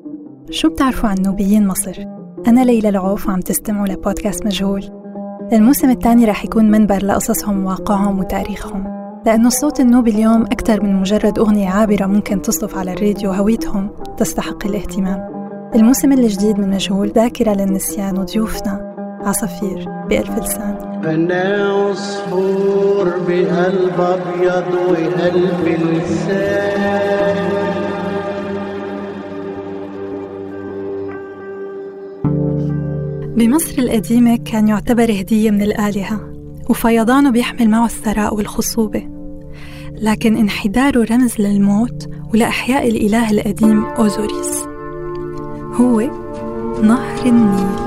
شو بتعرفوا عن نوبيين مصر؟ أنا ليلى العوف وعم تستمعوا لبودكاست مجهول الموسم الثاني رح يكون منبر لقصصهم وواقعهم وتاريخهم لأنه الصوت النوبي اليوم أكثر من مجرد أغنية عابرة ممكن تصف على الراديو هويتهم تستحق الاهتمام الموسم الجديد من مجهول ذاكرة للنسيان وضيوفنا عصافير بألف لسان أنا عصفور بقلب أبيض وقلب لسان بمصر القديمة كان يعتبر هدية من الآلهة وفيضانه بيحمل معه الثراء والخصوبة لكن انحداره رمز للموت ولأحياء الإله القديم أوزوريس هو نهر النيل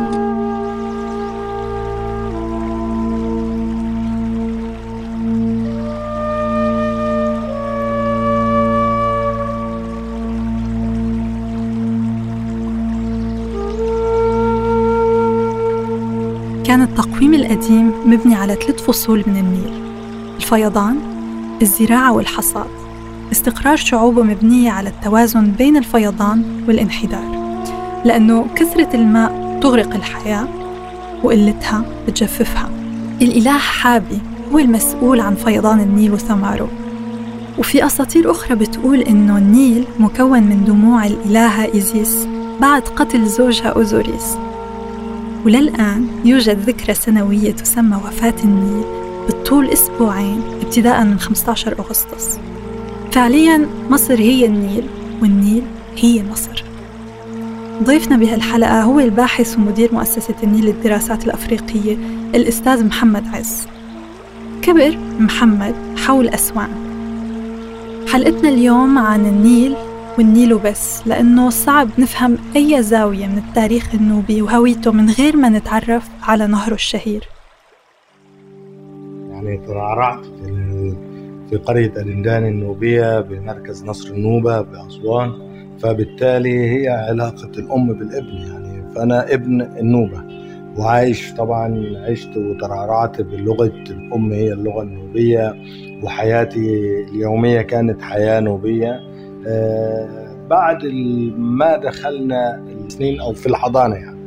كان التقويم القديم مبني على ثلاث فصول من النيل الفيضان الزراعة والحصاد استقرار شعوبه مبنية على التوازن بين الفيضان والانحدار لأنه كثرة الماء تغرق الحياة وقلتها بتجففها الإله حابي هو المسؤول عن فيضان النيل وثماره وفي أساطير أخرى بتقول إنه النيل مكون من دموع الإلهة إيزيس بعد قتل زوجها أوزوريس وللآن يوجد ذكرى سنوية تسمى وفاة النيل بالطول أسبوعين ابتداء من 15 أغسطس فعليا مصر هي النيل والنيل هي مصر ضيفنا بهالحلقة هو الباحث ومدير مؤسسة النيل للدراسات الأفريقية الأستاذ محمد عز كبر محمد حول أسوان حلقتنا اليوم عن النيل والنيل وبس لأنه صعب نفهم أي زاوية من التاريخ النوبي وهويته من غير ما نتعرف على نهره الشهير يعني ترعرعت في في قرية الإندان النوبية بمركز نصر النوبة بأسوان فبالتالي هي علاقة الأم بالابن يعني فأنا ابن النوبة وعايش طبعا عشت وترعرعت بلغة الأم هي اللغة النوبية وحياتي اليومية كانت حياة نوبية آه، بعد ما دخلنا السنين او في الحضانه يعني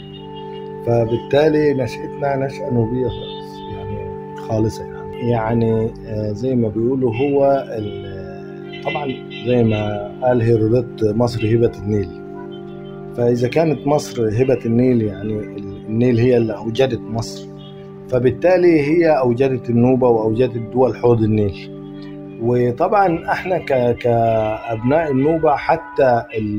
فبالتالي نشأتنا نشأة نوبية خالص يعني خالصة يعني يعني آه، زي ما بيقولوا هو طبعا زي ما قال هيرودوت مصر هبة النيل فإذا كانت مصر هبة النيل يعني النيل هي اللي أوجدت مصر فبالتالي هي أوجدت النوبة وأوجدت دول حوض النيل وطبعا احنا كابناء النوبه حتى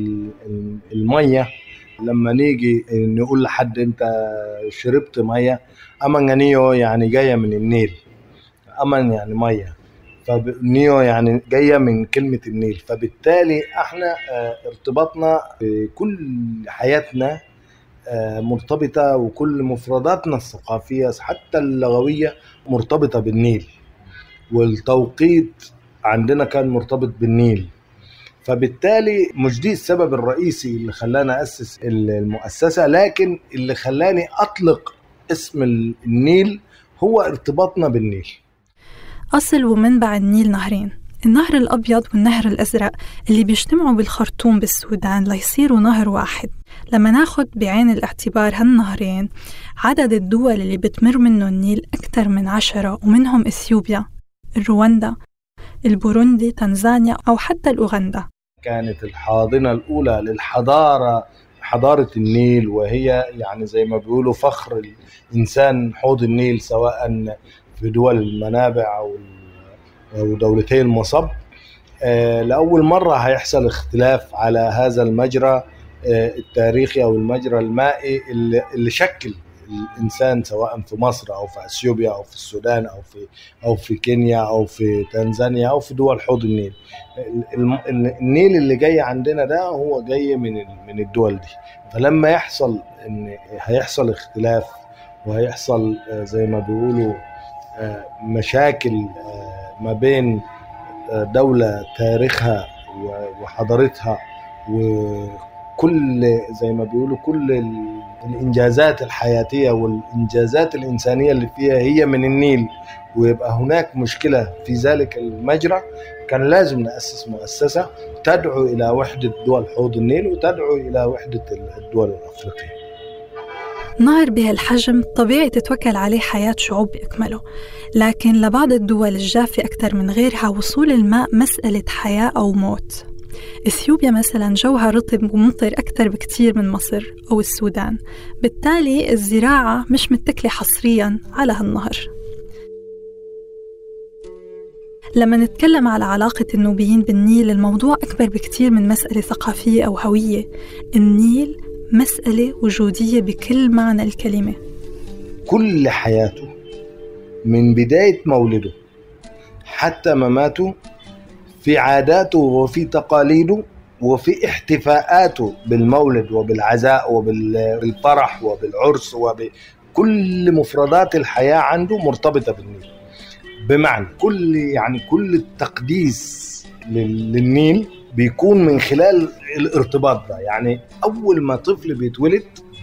الميه لما نيجي نقول لحد انت شربت ميه اما نيو يعني جايه من النيل امن يعني ميه فنيو يعني جايه من كلمه النيل فبالتالي احنا آه، ارتباطنا بكل حياتنا آه، مرتبطه وكل مفرداتنا الثقافيه حتى اللغويه مرتبطه بالنيل والتوقيت عندنا كان مرتبط بالنيل فبالتالي مش دي السبب الرئيسي اللي خلاني اسس المؤسسه لكن اللي خلاني اطلق اسم النيل هو ارتباطنا بالنيل أصل ومنبع النيل نهرين النهر الأبيض والنهر الأزرق اللي بيجتمعوا بالخرطوم بالسودان ليصيروا نهر واحد لما ناخد بعين الاعتبار هالنهرين عدد الدول اللي بتمر منه النيل أكثر من عشرة ومنهم إثيوبيا رواندا البوروندي تنزانيا أو حتى الأوغندا كانت الحاضنة الأولى للحضارة حضارة النيل وهي يعني زي ما بيقولوا فخر الإنسان حوض النيل سواء في دول المنابع أو دولتي المصب آه، لأول مرة هيحصل اختلاف على هذا المجرى آه، التاريخي أو المجرى المائي اللي شكل الانسان سواء في مصر او في اثيوبيا او في السودان او في او في كينيا او في تنزانيا او في دول حوض النيل النيل اللي جاي عندنا ده هو جاي من من الدول دي فلما يحصل ان هيحصل اختلاف وهيحصل آه، زي ما بيقولوا آه، مشاكل آه، ما بين دولة تاريخها وحضارتها كل زي ما بيقولوا كل ال- الانجازات الحياتيه والانجازات الانسانيه اللي فيها هي من النيل ويبقى هناك مشكله في ذلك المجرى كان لازم ناسس مؤسسه تدعو الى وحده دول حوض النيل وتدعو الى وحده الدول الافريقيه. نهر بهالحجم طبيعي تتوكل عليه حياة شعوب بأكمله لكن لبعض الدول الجافة أكثر من غيرها وصول الماء مسألة حياة أو موت إثيوبيا مثلا جوها رطب وممطر أكثر بكتير من مصر أو السودان بالتالي الزراعة مش متكلة حصريا على هالنهر لما نتكلم على علاقة النوبيين بالنيل الموضوع أكبر بكتير من مسألة ثقافية أو هوية النيل مسألة وجودية بكل معنى الكلمة كل حياته من بدايه مولده حتى مماته في عاداته وفي تقاليده وفي احتفاءاته بالمولد وبالعزاء وبالفرح وبالعرس وبكل مفردات الحياة عنده مرتبطة بالنيل بمعنى كل يعني كل التقديس لل- للنيل بيكون من خلال الارتباط ده يعني أول ما طفل بيتولد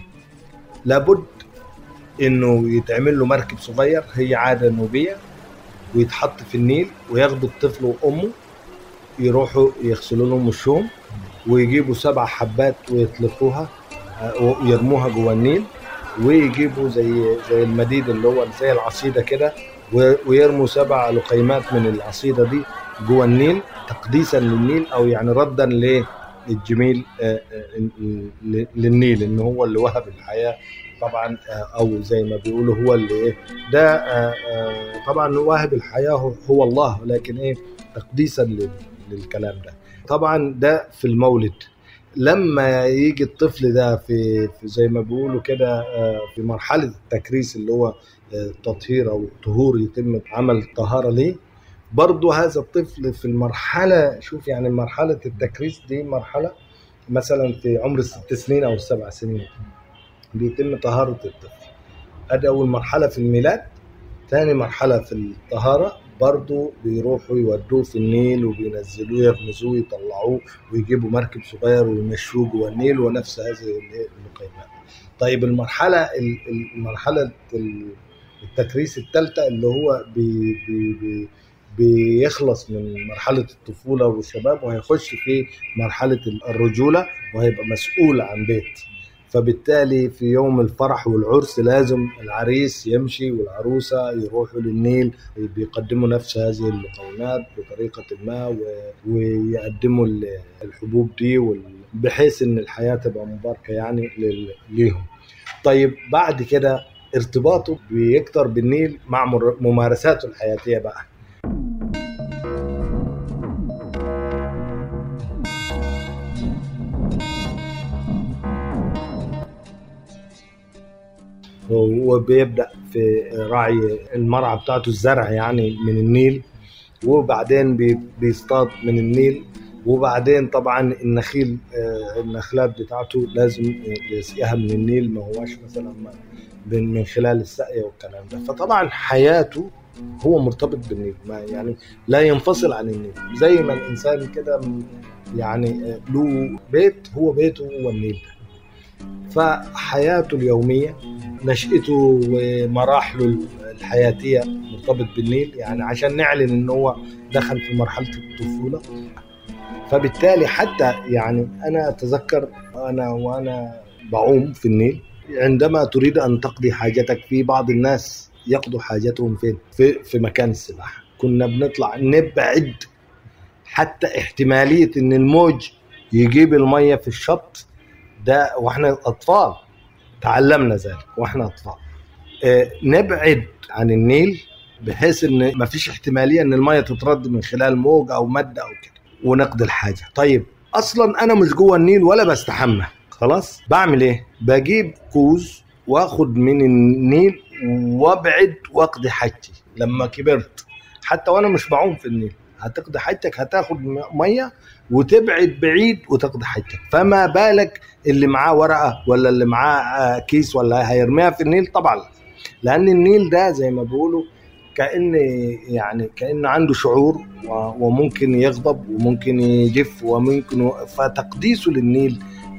لابد انه يتعمل له مركب صغير هي عاده نوبيه ويتحط في النيل وياخدوا الطفل وامه يروحوا يغسلوا لهم وشهم ويجيبوا سبع حبات ويطلقوها آه، ويرموها جوه النيل ويجيبوا زي زي المديد اللي هو زي العصيده كده و- ويرموا سبع لقيمات من العصيده دي جوه النيل تقديسا للنيل او يعني ردا للجميل آه، آه، ل- للنيل ان هو اللي وهب الحياه طبعا آه، او زي ما بيقولوا هو اللي ايه ده آه، آه، طبعا واهب الحياه هو- هو الله لكن ايه تقديسا لل- للكلام ده طبعا ده في المولد لما يجي الطفل ده في, في زي ما بيقولوا كده آه، في مرحله التكريس اللي هو آه، تطهير او طهور يتم عمل طهاره ليه برضه هذا الطفل في المرحله شوف يعني مرحله التكريس دي مرحله مثلا في عمر الست سنين او السبع سنين بيتم طهارة الطفل ادي أول مرحلة في الميلاد ثاني مرحلة في الطهارة برضو بيروحوا يودوه في النيل وبينزلوه يغمزوه يطلعوه ويجيبوا مركب صغير ويمشوه جوه النيل ونفس هذه ال- المقيمات طيب المرحلة ال- ال- المرحلة ال- التكريس الثالثة اللي هو بي بي بي بيخلص من مرحلة الطفولة والشباب وهيخش في مرحلة الرجولة وهيبقى مسؤول عن بيت فبالتالي في يوم الفرح والعرس لازم العريس يمشي والعروسة يروحوا للنيل بيقدموا نفس هذه اللقيمات بطريقة ما و- ويقدموا ال- الحبوب دي وال- بحيث ان الحياة تبقى مباركة يعني لل- ليهم طيب بعد كده ارتباطه بيكتر بالنيل مع مر- ممارساته الحياتية بقى هو بيبدا في رعي المرعى بتاعته الزرع يعني من النيل وبعدين بي- بيصطاد من النيل وبعدين طبعا النخيل آه، النخلات بتاعته لازم يسقيها من النيل ما هواش مثلا ما- من من خلال السقية والكلام ده فطبعا حياته هو مرتبط بالنيل ما يعني لا ينفصل عن النيل زي ما الانسان كده م- يعني آه، له بيت هو بيته هو النيل ده فحياته اليوميه نشأته ومراحله الحياتية مرتبط بالنيل يعني عشان نعلن ان هو دخل في مرحلة الطفولة فبالتالي حتى يعني انا اتذكر انا وانا بعوم في النيل عندما تريد ان تقضي حاجتك في بعض الناس يقضوا حاجتهم فين في في مكان السباحة كنا بنطلع نبعد حتى احتمالية ان الموج يجيب المية في الشط ده واحنا اطفال تعلمنا ذلك واحنا اطفال آه، نبعد عن النيل بحيث ان مفيش احتماليه ان الميه تترد من خلال موج او مد او كده ونقضي الحاجه طيب اصلا انا مش جوه النيل ولا بستحمى خلاص بعمل ايه بجيب كوز واخد من النيل وابعد واقضي حاجتي لما كبرت حتى وانا مش بعوم في النيل هتقضي حاجتك هتاخد ميه وتبعد بعيد وتقضي حاجتك فما بالك اللي معاه ورقه ولا اللي معاه آه، كيس ولا هيرميها في النيل طبعا لا. لان النيل ده زي ما بيقولوا كان يعني كان عنده شعور و- وممكن يغضب وممكن يجف وممكن فتقديسه للنيل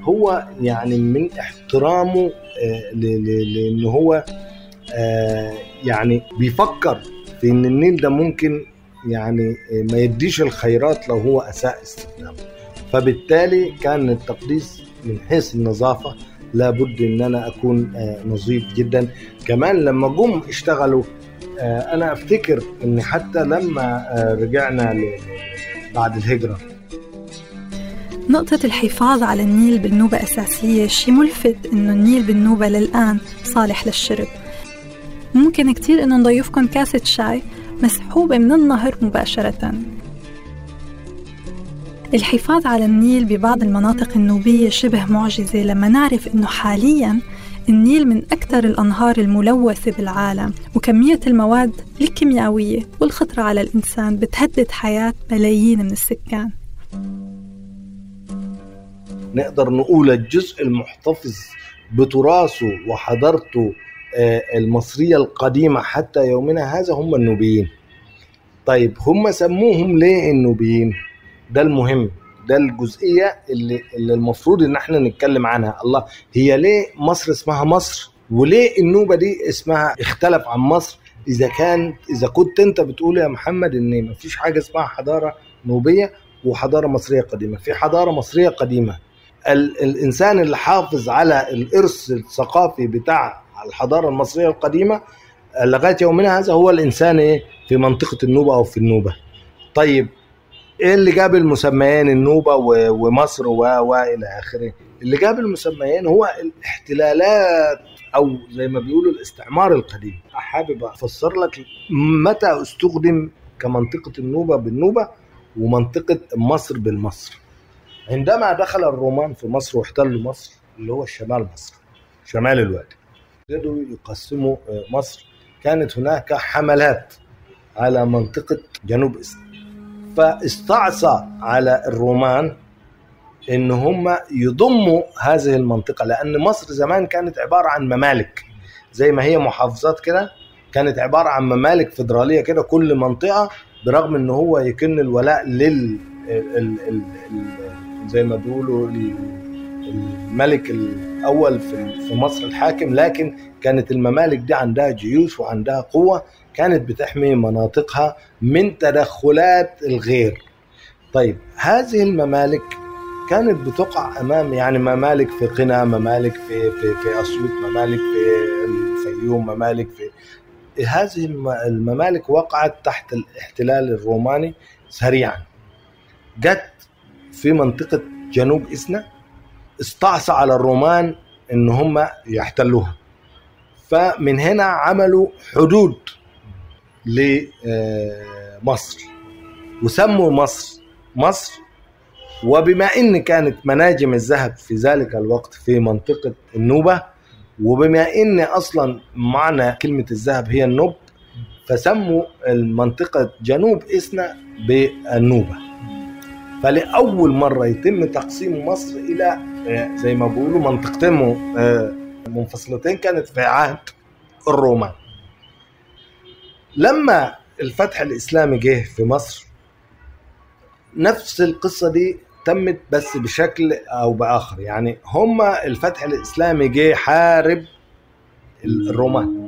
هو يعني من احترامه آه، لانه هو آه، يعني بيفكر في ان النيل ده ممكن يعني ما يديش الخيرات لو هو اساء استخدامه فبالتالي كان التقديس من حيث النظافه لابد ان انا اكون نظيف جدا كمان لما جم اشتغلوا انا افتكر ان حتى لما رجعنا بعد الهجره نقطة الحفاظ على النيل بالنوبة أساسية شي ملفت إنه النيل بالنوبة للآن صالح للشرب ممكن كتير إنه نضيفكم كاسة شاي مسحوبة من النهر مباشرة الحفاظ على النيل ببعض المناطق النوبية شبه معجزة لما نعرف إنه حالياً النيل من أكثر الأنهار الملوثة بالعالم وكمية المواد الكيميائية والخطرة على الإنسان بتهدد حياة ملايين من السكان نقدر نقول الجزء المحتفظ بتراثه وحضارته آه، المصرية القديمة حتى يومنا هذا هم النوبيين طيب هم سموهم ليه النوبيين ده المهم ده الجزئية اللي, اللي المفروض ان احنا نتكلم عنها الله هي ليه مصر اسمها مصر وليه النوبة دي اسمها اختلف عن مصر اذا كان اذا كنت انت بتقول يا محمد ان مفيش حاجة اسمها حضارة نوبية وحضارة مصرية قديمة في حضارة مصرية قديمة الانسان اللي حافظ على الارث الثقافي بتاع الحضاره المصريه القديمه لغايه يومنا هذا هو الانسان ايه في منطقه النوبه او في النوبه طيب ايه اللي جاب المسميين النوبه ومصر والى اخره اللي جاب المسميين هو الاحتلالات او زي ما بيقولوا الاستعمار القديم حابب افسر لك متى استخدم كمنطقه النوبه بالنوبه ومنطقه مصر بالمصر عندما دخل الرومان في مصر واحتلوا مصر اللي هو الشمال مصر شمال الوادي بدأوا يقسموا آه، مصر كانت هناك حملات على منطقة جنوب إسرائيل فاستعصى على الرومان ان هم يضموا هذه المنطقة لأن مصر زمان كانت عبارة عن ممالك زي ما هي محافظات كده كانت عبارة عن ممالك فيدرالية كده كل منطقة برغم ان هو يكن الولاء لل ال ال ال زي ما بيقولوا الملك الاول في مصر الحاكم لكن كانت الممالك دي عندها جيوش وعندها قوه كانت بتحمي مناطقها من تدخلات الغير طيب هذه الممالك كانت بتقع امام يعني ممالك في قنا ممالك في في في اسيوط ممالك في الفيوم ممالك في هذه الممالك وقعت تحت الاحتلال الروماني سريعا جت في منطقة جنوب إسنا استعصى على الرومان إن هم يحتلوها فمن هنا عملوا حدود لمصر وسموا مصر مصر وبما ان كانت مناجم الذهب في ذلك الوقت في منطقه النوبه وبما ان اصلا معنى كلمه الذهب هي النوب فسموا المنطقه جنوب اسنا بالنوبه فلأول مرة يتم تقسيم مصر إلى آه، زي ما بيقولوا منطقتين آه، منفصلتين كانت في عهد الرومان لما الفتح الإسلامي جه في مصر نفس القصة دي تمت بس بشكل أو بآخر يعني هم الفتح الإسلامي جه حارب الرومان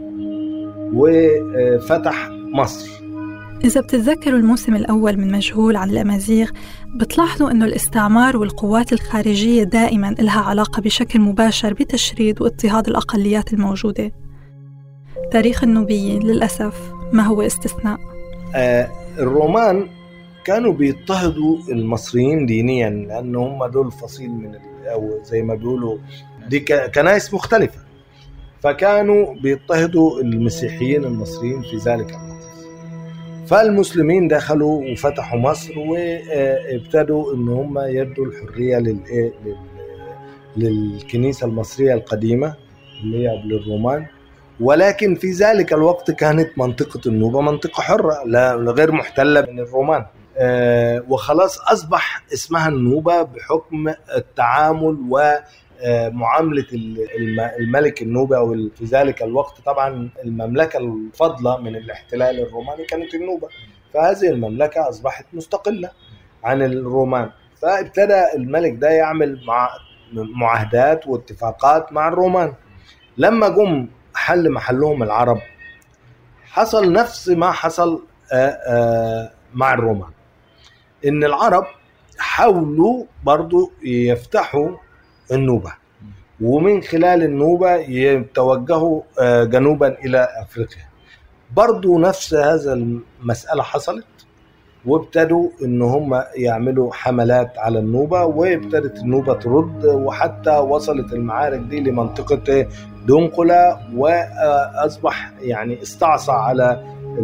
وفتح مصر إذا بتتذكروا الموسم الأول من مجهول عن الأمازيغ بتلاحظوا أنه الاستعمار والقوات الخارجية دائما لها علاقة بشكل مباشر بتشريد واضطهاد الأقليات الموجودة تاريخ النوبيين للأسف ما هو استثناء آه الرومان كانوا بيضطهدوا المصريين دينيا لأن هم دول فصيل من أو زي ما بيقولوا دي كنائس مختلفة فكانوا بيضطهدوا المسيحيين المصريين في ذلك الوقت فالمسلمين دخلوا وفتحوا مصر وابتدوا ان هم يدوا الحريه للايه للكنيسه المصريه القديمه اللي هي قبل الرومان ولكن في ذلك الوقت كانت منطقه النوبه منطقه حره لا غير محتله من الرومان آه، وخلاص اصبح اسمها النوبه بحكم التعامل و معامله الملك النوبي او في ذلك الوقت طبعا المملكه الفضله من الاحتلال الروماني كانت النوبه فهذه المملكه اصبحت مستقله عن الرومان فابتدى الملك ده يعمل مع معاهدات واتفاقات مع الرومان لما جم حل محلهم العرب حصل نفس ما حصل آه، آه، مع الرومان ان العرب حاولوا برضو يفتحوا النوبة ومن خلال النوبة يتوجهوا آه، جنوبا إلى أفريقيا برضو نفس هذا المسألة حصلت وابتدوا ان هم يعملوا حملات على النوبة وابتدت النوبة ترد وحتى وصلت المعارك دي لمنطقة دنقلة واصبح يعني استعصى على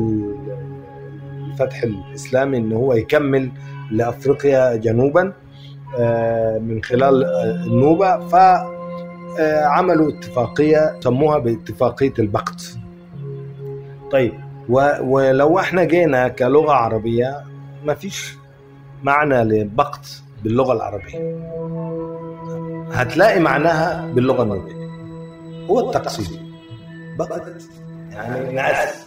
الفتح الاسلامي ان هو يكمل لافريقيا جنوبا آه، من خلال آه، النوبة فعملوا اتفاقية سموها باتفاقية البقت طيب ولو احنا جينا كلغة عربية ما فيش معنى لبقت باللغة العربية هتلاقي معناها باللغة النوبية هو التقسيم بقت يعني نعس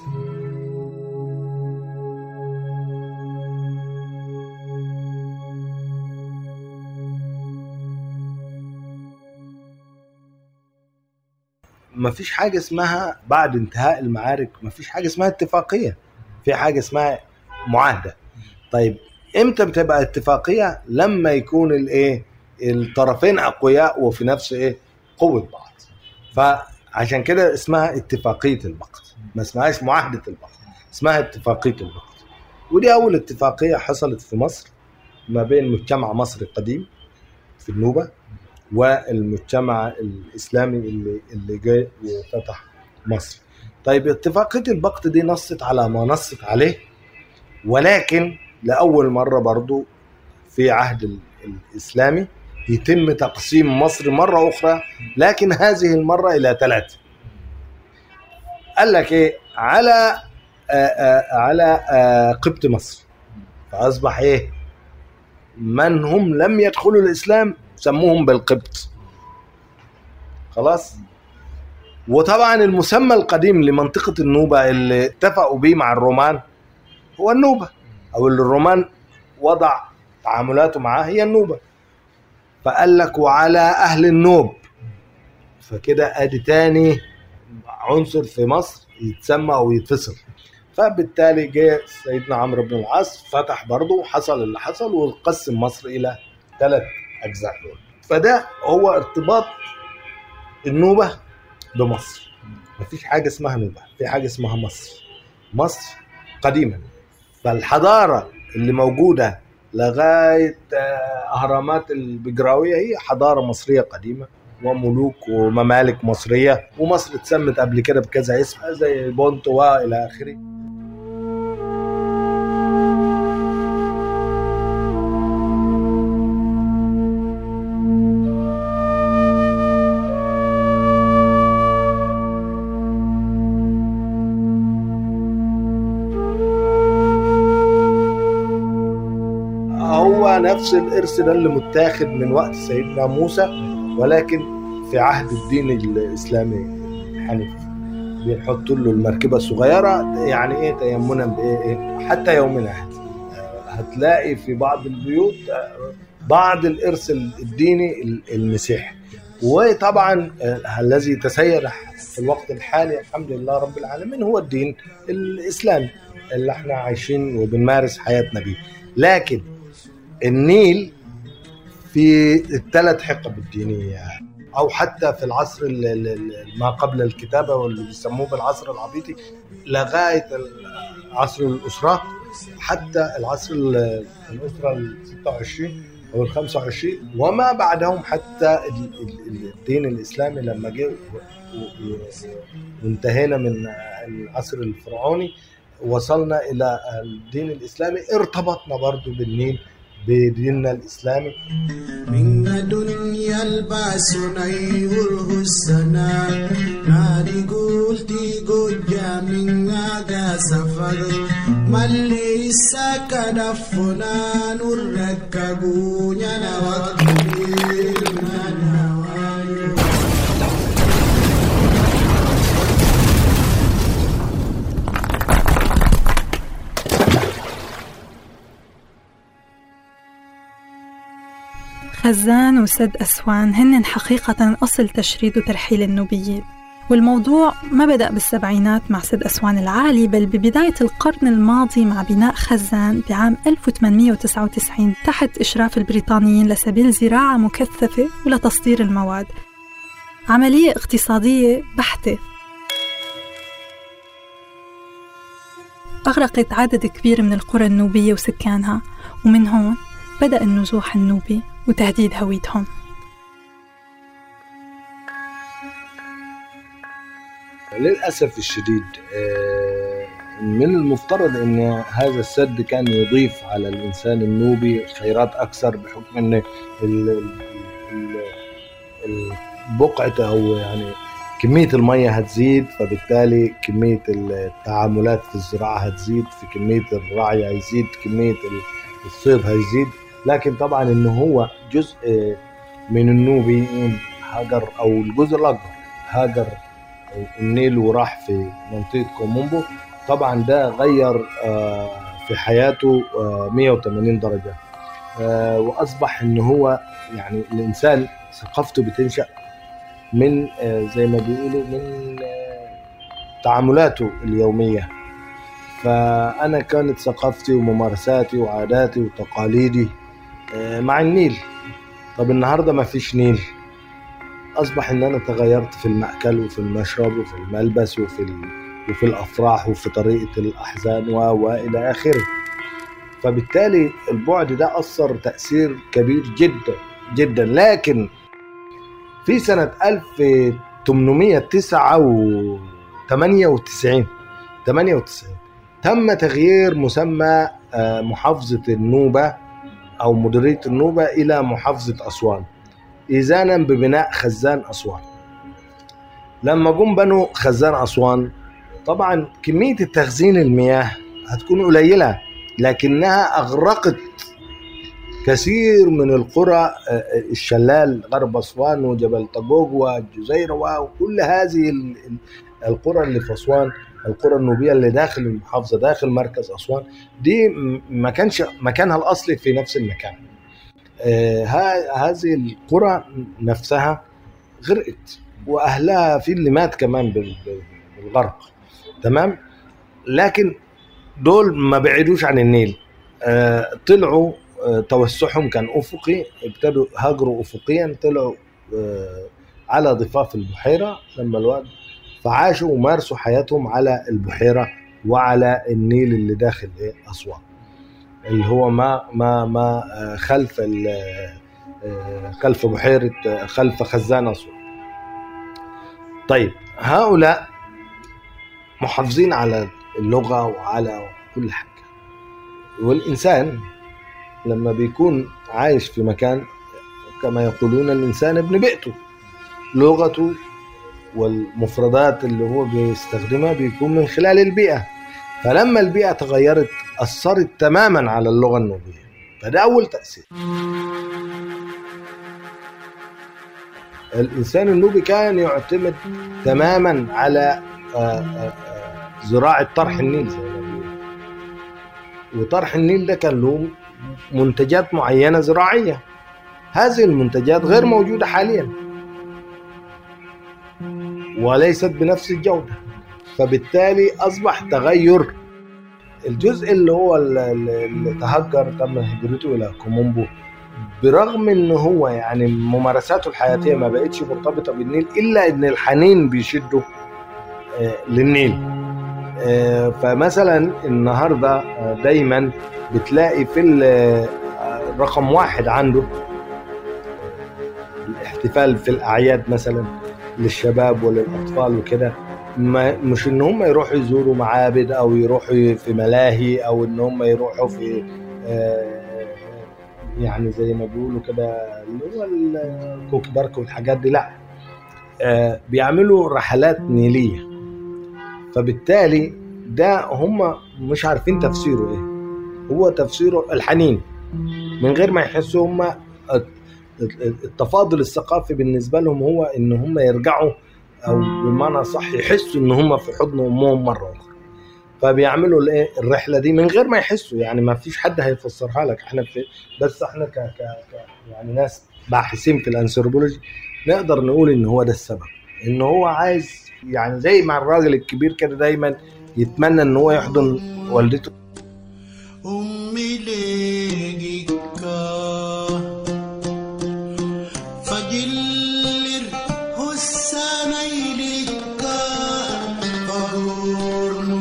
ما فيش حاجة اسمها بعد انتهاء المعارك ما فيش حاجة اسمها اتفاقية في حاجة اسمها معاهدة طيب امتى بتبقى اتفاقية لما يكون الايه الطرفين اقوياء وفي نفس ايه قوة بعض فعشان كده اسمها اتفاقية البقت ما اسمهاش معاهدة البقت اسمها اتفاقية البقت ودي اول اتفاقية حصلت في مصر ما بين مجتمع مصري قديم في النوبة والمجتمع الاسلامي اللي اللي جاي وفتح مصر. طيب اتفاقيه البقت دي نصت على ما نصت عليه ولكن لاول مره برضو في عهد الاسلامي يتم تقسيم مصر مره اخرى لكن هذه المره الى ثلاثه. قال لك ايه؟ على آآ آآ على آآ قبط مصر فاصبح ايه؟ من هم لم يدخلوا الاسلام سموهم بالقبط خلاص وطبعا المسمى القديم لمنطقة النوبة اللي اتفقوا به مع الرومان هو النوبة أو اللي الرومان وضع تعاملاته معاه هي النوبة فقال لك وعلى أهل النوب فكده أدي تاني عنصر في مصر يتسمى أو يتفصل فبالتالي جه سيدنا عمرو بن العاص فتح برضه وحصل اللي حصل وقسم مصر إلى ثلاث اجزاء دول فده هو ارتباط النوبه بمصر مفيش حاجه اسمها نوبه في حاجه اسمها مصر مصر قديما فالحضاره اللي موجوده لغايه اهرامات البجراويه هي حضاره مصريه قديمه وملوك وممالك مصريه ومصر اتسمت قبل كده بكذا اسم زي بونتو والى اخره نفس الارث ده اللي متاخد من وقت سيدنا موسى ولكن في عهد الدين الاسلامي الحنيف بنحط له المركبه الصغيره يعني ايه تيمنا بايه إيه؟ حتى يومنا هذا هتلاقي في بعض البيوت بعض الارث الديني المسيحي وطبعا الذي تسير في الوقت الحالي الحمد لله رب العالمين هو الدين الاسلامي اللي احنا عايشين وبنمارس حياتنا بيه لكن النيل في الثلاث حقب الدينية أو حتى في العصر ما قبل الكتابة واللي بيسموه بالعصر العبيطي لغاية عصر الأسرة حتى العصر الأسرة ال 26 أو ال 25 وما بعدهم حتى الدين الإسلامي لما جه وانتهينا من العصر الفرعوني وصلنا إلى الدين الإسلامي ارتبطنا برضو بالنيل بديننا الإسلامي من دنيا الباس نيوره السنا نادي قلتي قجا من ناقا سفر ملي ساكا دفنا نرك قونيا نوكبير خزان وسد أسوان هن حقيقة أصل تشريد وترحيل النوبيين والموضوع ما بدأ بالسبعينات مع سد أسوان العالي بل ببداية القرن الماضي مع بناء خزان بعام 1899 تحت إشراف البريطانيين لسبيل زراعة مكثفة ولتصدير المواد عملية اقتصادية بحتة أغرقت عدد كبير من القرى النوبية وسكانها ومن هون بدأ النزوح النوبي وتهديد هويتهم للأسف الشديد آه، من المفترض أن هذا السد كان يضيف على الإنسان النوبي خيرات أكثر بحكم أن البقعة أو يعني كمية المية هتزيد فبالتالي كمية التعاملات في الزراعة هتزيد في كمية الرعي هيزيد كمية الصيد هيزيد لكن طبعا انه هو جزء من النوبي هاجر او الجزء الاكبر هاجر النيل وراح في منطقة كومومبو طبعا ده غير في حياته 180 درجة واصبح ان هو يعني الانسان ثقافته بتنشأ من زي ما بيقولوا من تعاملاته اليومية فأنا كانت ثقافتي وممارساتي وعاداتي وتقاليدي مع النيل طب النهاردة ما فيش نيل أصبح إن أنا تغيرت في المأكل وفي المشرب وفي الملبس وفي ال... وفي الأفراح وفي طريقة الأحزان و... وإلى آخره فبالتالي البعد ده أثر تأثير كبير جدا جدا لكن في سنة 1898 98 تم تغيير مسمى محافظة النوبة أو مديرية النوبة إلى محافظة أسوان إذانا ببناء خزان أسوان لما جم بنوا خزان أسوان طبعا كمية التخزين المياه هتكون قليلة لكنها أغرقت كثير من القرى الشلال غرب أسوان وجبل طبوق والجزيرة وكل هذه القرى اللي في أسوان القرى النوبية اللي داخل المحافظة داخل مركز أسوان دي ما كانش مكانها الأصلي في نفس المكان هذه القرى نفسها غرقت وأهلها في اللي مات كمان بالغرق تمام لكن دول ما بعيدوش عن النيل طلعوا توسعهم كان افقي ابتدوا هاجروا افقيا طلعوا على ضفاف البحيره لما الواد فعاشوا ومارسوا حياتهم على البحيره وعلى النيل اللي داخل اسوان اللي هو ما ما ما خلف خلف بحيره خلف خزان اسوان طيب هؤلاء محافظين على اللغه وعلى كل حاجه والانسان لما بيكون عايش في مكان كما يقولون الإنسان ابن بيئته لغته والمفردات اللي هو بيستخدمها بيكون من خلال البيئة فلما البيئة تغيرت أثرت تماما على اللغة النوبية فده أول تأثير الإنسان النوبي كان يعتمد تماما على زراعة طرح النيل زي ما بيقولوا وطرح النيل ده كان له منتجات معينة زراعية هذه المنتجات غير موجودة حاليا وليست بنفس الجودة فبالتالي أصبح تغير الجزء اللي هو اللي تهجر تم هجرته إلى كومومبو برغم ان هو يعني ممارساته الحياتيه ما بقتش مرتبطه بالنيل الا ان الحنين بيشده للنيل فمثلا النهارده دايما بتلاقي في رقم واحد عنده الاحتفال في الاعياد مثلا للشباب وللاطفال وكده مش ان هم يروحوا يزوروا معابد او يروحوا في ملاهي او ان هم يروحوا في يعني زي ما بيقولوا كده اللي هو الكوك بارك والحاجات دي لا بيعملوا رحلات نيليه فبالتالي ده هم مش عارفين تفسيره ايه هو تفسيره الحنين من غير ما يحسوا هم التفاضل الثقافي بالنسبه لهم هو ان هم يرجعوا او بمعنى صح يحسوا ان هم في حضن امهم مره اخرى فبيعملوا الايه الرحله دي من غير ما يحسوا يعني ما فيش حد هيفسرها لك احنا في بس احنا ك ك ك يعني ناس باحثين في الانثروبولوجي نقدر نقول ان هو ده السبب ان هو عايز يعني زي مع الراجل الكبير كده دايما يتمنى ان هو يحضن والدته ummileegikka fajillir hussanaylikka fahurnum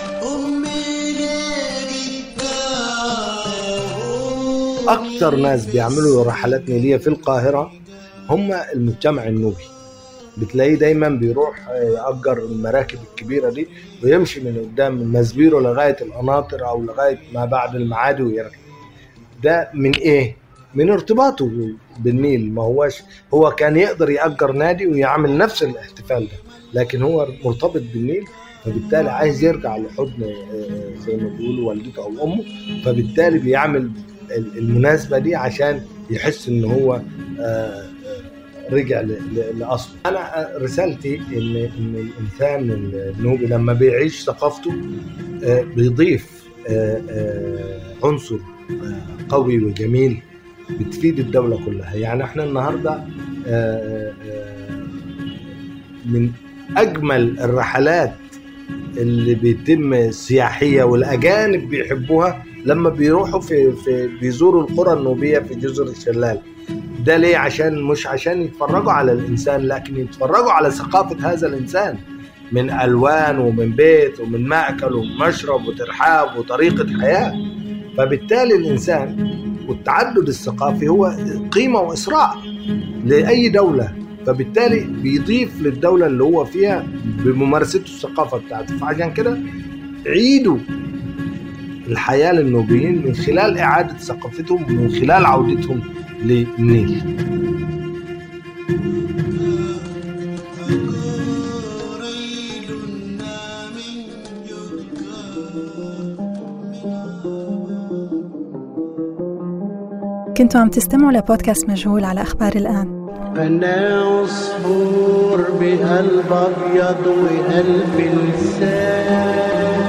ummileegikka اكتر ناس بيعملوا رحلات نيليه في القاهره هم المجتمع النوبي بتلاقيه دايما بيروح يأجر المراكب الكبيرة دي ويمشي من قدام المزبيرو لغاية القناطر أو لغاية ما بعد المعادي ويرجع ده من إيه؟ من ارتباطه بالنيل ما هوش هو كان يقدر يأجر نادي ويعمل نفس الاحتفال ده لكن هو مرتبط بالنيل فبالتالي عايز يرجع لحضن آه، زي ما بيقولوا والدته او امه فبالتالي بيعمل ال- المناسبه دي عشان يحس ان هو آه، آه، رجع ل- ل- لاصله انا آه، رسالتي ان ان الانسان النوبي لما بيعيش ثقافته آه، بيضيف آه، آه، عنصر آه، قوي وجميل بتفيد الدوله كلها يعني احنا النهارده آه، آه، من اجمل الرحلات اللي بيتم سياحيه والاجانب بيحبوها لما بيروحوا في, في بيزوروا القرى النوبيه في جزر الشلال ده ليه عشان مش عشان يتفرجوا على الانسان لكن يتفرجوا على ثقافه هذا الانسان من الوان ومن بيت ومن ماكل ومشرب وترحاب وطريقه حياه فبالتالي الانسان والتعدد الثقافي هو قيمه واسراع لاي دوله فبالتالي بيضيف للدوله اللي هو فيها بممارسته الثقافه بتاعته فعشان كده عيدوا الحياه للنوبيين من خلال اعاده ثقافتهم من خلال عودتهم للنيل Agoraylunna min jukka كنتوا عم تستمعوا لبودكاست مجهول على أخبار الآن أنا عصفور بقلب أبيض وقلب لسان